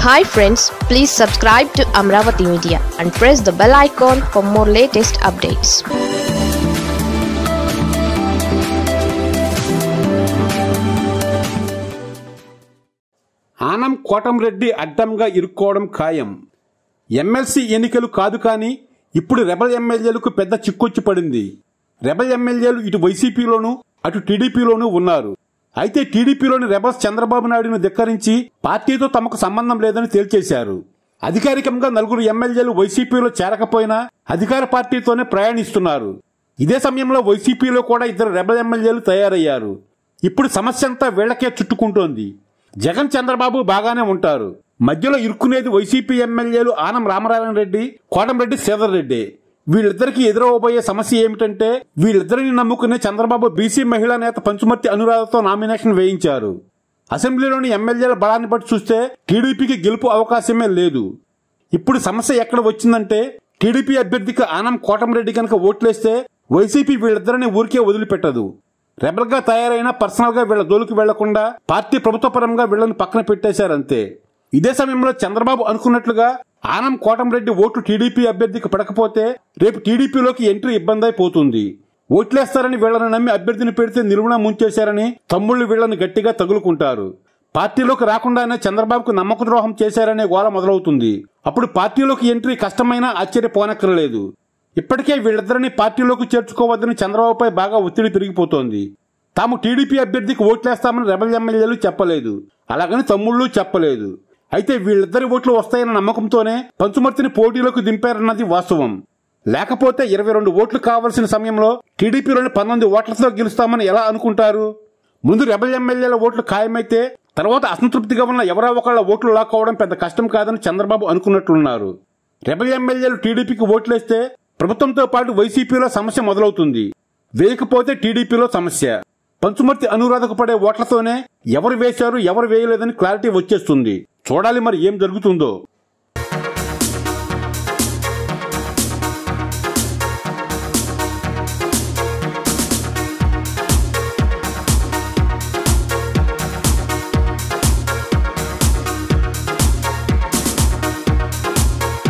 hi friends please subscribe to Amaravati media and press the bell icon for more latest updates Anam Kotamreddy అడ్డంగా ఇరుక్కోవడం ఖాయం MLC ఎన్నికలు కాదు కానీ ఇప్పుడు రెబల్ ఎమ్మెల్యేలకు పెద్ద చిక్కొచ్చి పడింది రెబల్ ఎమ్మెల్యేలు ఇటు వైసీపీలోనూ అటు టీడీపీలోనూ ఉన్నారు అయితే టీడీపీలోని రెబల్స్ చంద్రబాబు నాయుడును ధిక్కరించి పార్టీతో తమకు సంబంధం లేదని తేల్చేశారు అధికారికంగా నలుగురు ఎమ్మెల్యేలు వైసీపీలో చేరకపోయినా అధికార పార్టీతోనే ప్రయాణిస్తున్నారు ఇదే సమయంలో వైసీపీలో కూడా ఇద్దరు రెబల్ ఎమ్మెల్యేలు తయారయ్యారు ఇప్పుడు సమస్య అంతా వీళ్లకే చుట్టుకుంటోంది జగన్ చంద్రబాబు బాగానే ఉంటారు మధ్యలో ఇరుక్కునేది వైసీపీ ఎమ్మెల్యేలు ఆనం రామనారాయణ రెడ్డి కోటంరెడ్డి శ్రీధర్ రెడ్డి వీళ్ళిద్దరికి ఎదురవబోయే సమస్య ఏమిటంటే వీళ్ళిద్దరిని నమ్ముకునే చంద్రబాబు బీసీ మహిళా నేత పంచుమర్తి అనురాధతో నామినేషన్ వేయించారు అసెంబ్లీలోని ఎమ్మెల్యేల బలాన్ని బట్టి చూస్తే టీడీపీకి గెలుపు అవకాశమే లేదు ఇప్పుడు సమస్య ఎక్కడ వచ్చిందంటే టీడీపీ అభ్యర్థికి ఆనం కోటంరెడ్డి కనుక ఓట్లేస్తే వైసీపీ వీళ్ళిద్దరిని ఊరికే వదిలిపెట్టదు రెబల్ గా తయారైన పర్సనల్ గా వీళ్ళ జోలికి వెళ్లకుండా పార్టీ ప్రభుత్వ పరంగా వీళ్ళని పక్కన పెట్టేశారంతే ఇదే సమయంలో చంద్రబాబు అనుకున్నట్లుగా ఆనం కోటంరెడ్డి ఓట్లు టీడీపీ అభ్యర్థికి పడకపోతే రేపు టీడీపీలోకి ఎంట్రీ ఇబ్బంది అయిపోతుంది ఓట్లేస్తారని వీళ్ళని నమ్మి అభ్యర్థిని పెడితే నిలువున ముంచేశారని తమ్ముళ్లు వీళ్ళని గట్టిగా తగులుకుంటారు పార్టీలోకి రాకుండానే చంద్రబాబుకు నమ్మక ద్రోహం చేశారనే గోల మొదలవుతుంది అప్పుడు పార్టీలోకి ఎంట్రీ కష్టమైనా ఆశ్చర్యపోనక్కర్లేదు ఇప్పటికే వీళ్ళిద్దరిని పార్టీలోకి చేర్చుకోవద్దని చంద్రబాబుపై బాగా ఒత్తిడి పెరిగిపోతోంది తాము టీడీపీ అభ్యర్థికి ఓట్లేస్తామని రెబల్ ఎమ్మెల్యేలు చెప్పలేదు అలాగని తమ్ముళ్ళు చెప్పలేదు అయితే వీళ్ళిద్దరి ఓట్లు వస్తాయన్న నమ్మకంతోనే పంచుమర్తిని పోటీలోకి దింపారన్నది వాస్తవం లేకపోతే ఇరవై రెండు ఓట్లు కావాల్సిన సమయంలో టీడీపీలోని పంతొమ్మిది ఓట్లతో గెలుస్తామని ఎలా అనుకుంటారు ముందు రెబల్ ఎమ్మెల్యేల ఓట్లు ఖాయమైతే తర్వాత అసంతృప్తిగా ఉన్న ఎవరో ఒకళ్ళ ఓట్లు లాక్కోవడం పెద్ద కష్టం కాదని చంద్రబాబు అనుకున్నట్లున్నారు రెబల్ ఎమ్మెల్యేలు టీడీపీకి ఓట్లేస్తే ప్రభుత్వంతో పాటు వైసీపీలో సమస్య మొదలవుతుంది వేయకపోతే టీడీపీలో సమస్య పంచుమర్తి అనురాధకు పడే ఓట్లతోనే ఎవరు వేశారు ఎవరు వేయలేదని క్లారిటీ వచ్చేస్తుంది చూడాలి మరి ఏం జరుగుతుందో